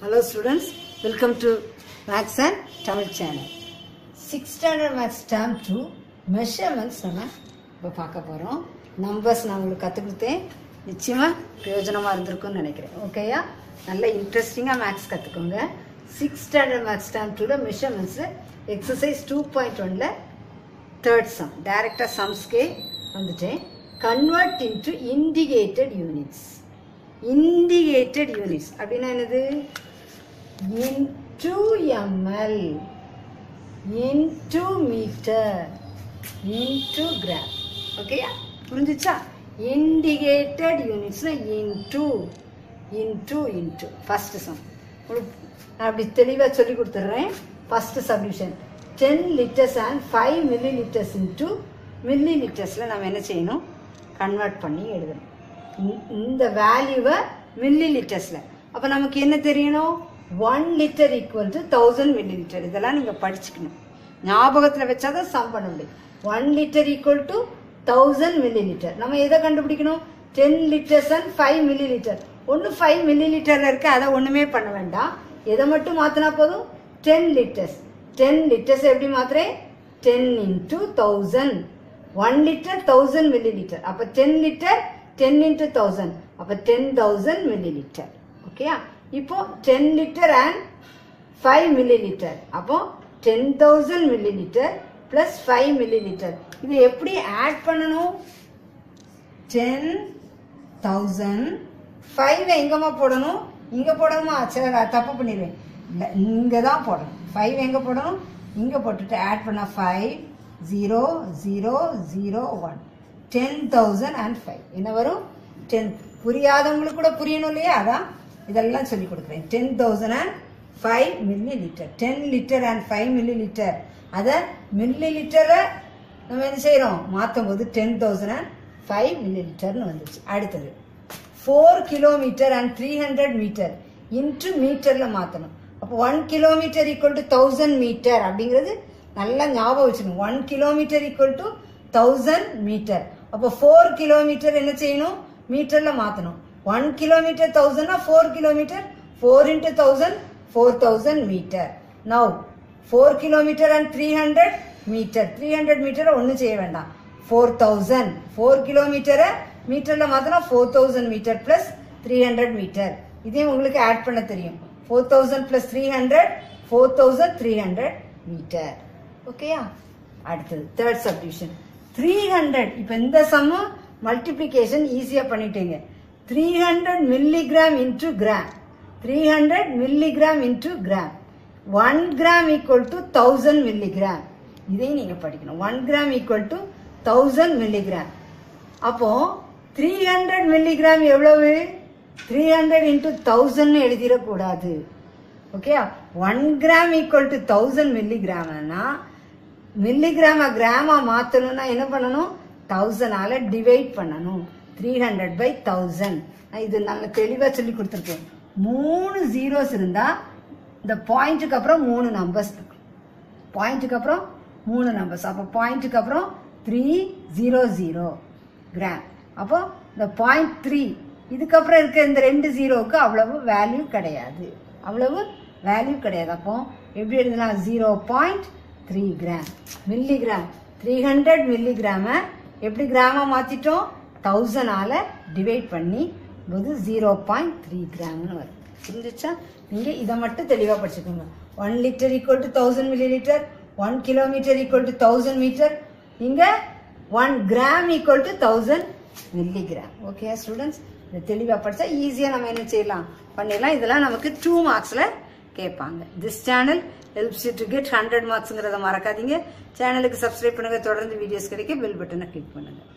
Hello students, welcome to Max and Tamil channel. 6th standard Max term 2 measurements நம்ம இப்போ பார்க்க போகிறோம் numbers நான் உங்களுக்கு கற்றுக் கொடுத்தேன் நிச்சயமாக பிரயோஜனமாக இருந்திருக்கும்னு நினைக்கிறேன் ஓகேயா நல்ல இன்ட்ரெஸ்டிங்காக மேக்ஸ் கற்றுக்கோங்க சிக்ஸ் ஸ்டாண்டர்ட் மேக்ஸ் டேம் டூவில் மெஷர்மெண்ட்ஸு எக்ஸசைஸ் டூ பாயிண்ட் ஒனில் தேர்ட் சம் டைரக்டாக சம்ஸ்க்கே வந்துட்டேன் convert into indicated units indicated units அப்படின்னா என்னது into ml into metre into gram ஓகேயா புரிஞ்சுச்சா இண்டிகேட்டட் யூனிட்ஸ்னா into into into first sum உங்களுக்கு நான் அப்படி தெளிவாக சொல்லி கொடுத்துட்றேன் first subdivision ten litres and five millilitres into மில்லி லிட்டர்ஸில் நம்ம என்ன செய்யணும் கன்வெர்ட் பண்ணி எழுதணும் இந்த- இந்த வேல்யூவை மில்லி லிட்டர்ஸில் அப்போ நமக்கு என்ன தெரியணும் one litre equal to thousand millilitre இதெல்லாம் நீங்கள் படிச்சுக்கணும் ஞாபகத்தில் வச்சாதான் சம் பண்ண முடியும் one litre equal to thousand millilitre நம்ம எதை கண்டுபிடிக்கணும் ten litres and five millilitre ஒன்று ஃபைவ் மில்லி லிட்டரில் இருக்கு அதை ஒன்றுமே பண்ண வேண்டாம் எதை மட்டும் மாற்றினா போதும் டென் லிட்டர்ஸ் டென் லிட்டர்ஸ் எப்படி மாத்துறேன் ten into thousand one litre thousand millilitre அப்போ ten litre ten into thousand அப்போ டென் தௌசண்ட் மில்லி லிட்டர் ஓகேயா இப்போ ten litre and five millilitre அப்போ ten thousand millilitre plus five millilitre இது எப்படி add பண்ணணும் ten thousand five எங்கம்மா போடணும் இங்கே போடணுமா சரி நான் தப்பு பண்ணிடுவேன் இல்லை இங்கே தான் போடணும் ஃபைவ் எங்கே போடணும் இங்கே போட்டுட்டு ஆட் பண்ண five zero zero zero one ten thousand and five என்ன வரும் டென் புரியாதவங்களுக்கு கூட புரியணும் இல்லையா அதான் இதெல்லாம் சொல்லி கொடுக்குறேன் ten thousand and five millilitre ten litre and five millilitre அதை மில்லி லிட்டரை நம்ம என்ன செய்கிறோம் மாற்றும் போது டென் தௌசண்ட் அண்ட் ஃபைவ் மில்லி லிட்டர்னு வந்துச்சு அடுத்தது four kilometre and three hundred metre into மீட்டரில் மாற்றணும் அப்போ one kilometre equal to thousand metre அப்படிங்கிறது நல்லா ஞாபகம் வச்சுக்கணும் one kilometre equal to thousand metre அப்போ ஃபோர் கிலோமீட்டர் என்ன செய்யணும் மீட்டரில் மாற்றணும் ஒன் கிலோமீட்டர் தௌசண்ட்னா four kilometre four into thousand four thousand metre now four kilometre and three hundred metre three hundred மீட்டரை ஒன்றும் செய்ய வேண்டாம் ஃபோர் தௌசண்ட் ஃபோர் கிலோமீட்டரை மீட்டரில் மாற்றினா four thousand metre plus three hundred metre இதையும் உங்களுக்கு ஆட் பண்ண தெரியும் four thousand plus three hundred four thousand three hundred metre ஓகேயா அடுத்தது தேர்ட் சப்டிவிஷன் த்ரீ ஹண்ட்ரட் இப்போ இந்த சம்மு மல்டிப்ளிகேஷன் ஈஸியாக பண்ணிட்டீங்க three hundred milligram into gram three hundred milligram into gram one gram equal to thousand milligram இதையும் நீங்கள் படிக்கணும் one gram equal to thousand milligram அப்போ த்ரீ ஹண்ட்ரட் மில்லிகிராம் எவ்வளவு த்ரீ ஹண்ட்ரட் இன்டூ தௌசண்ட்னு எழுதிடக்கூடாது okay one gram equal to thousand மில்லிகிராம்னா மில்லிகிராமை கிராமா மாற்றணும்னா என்ன பண்ணணும் தௌசண்டால டிவைட் பண்ணணும் த்ரீ ஹண்ட்ரட் பை தௌசண்ட் இது நல்ல தெளிவாக சொல்லி கொடுத்துருக்கேன் மூணு ஜீரோஸ் இருந்தால் இந்த பாயிண்ட்டுக்கு அப்புறம் மூணு நம்பர்ஸ் இருக்கும் பாயிண்ட்டுக்கு அப்புறம் மூணு நம்பர்ஸ் அப்போ பாயிண்ட்டுக்கு அப்புறம் த்ரீ ஜீரோ ஜீரோ கிராம் அப்போ இந்த பாயிண்ட் த்ரீ இதுக்கப்புறம் இருக்க இந்த ரெண்டு ஜீரோவுக்கு அவ்வளவு வேல்யூ கிடையாது அவ்வளவு வேல்யூ கிடையாது அப்போ எப்படி எழுதலாம் zero point three gram milligram three hundred மில்லிகிராமை எப்படி கிராமாக மாற்றிட்டோம் தௌசண்டால டிவைட் பண்ணி போது ஜீரோ பாயிண்ட் த்ரீ கிராம்னு வரும் புரிஞ்சுச்சா நீங்கள் இதை மட்டும் தெளிவாக படிச்சுக்கோங்க one litre equal to thousand millilitre one kilometre equal to thousand metre இங்கே one gram equal to thousand milligram okay students இதை தெளிவாக படித்தா ஈஸியாக நம்ம என்ன செய்யலாம் பண்ணிடலாம் இதெல்லாம் நமக்கு டூ மார்க்ஸில் கேட்பாங்க this channel helps you to get hundred மார்க்ஸுங்கிறத மறக்காதீங்க சேனலுக்கு சப்ஸ்கிரைப் பண்ணுங்கள் தொடர்ந்து வீடியோஸ் கிடைக்க பெல் பட்டனை கிளிக் பண்ணுங்கள்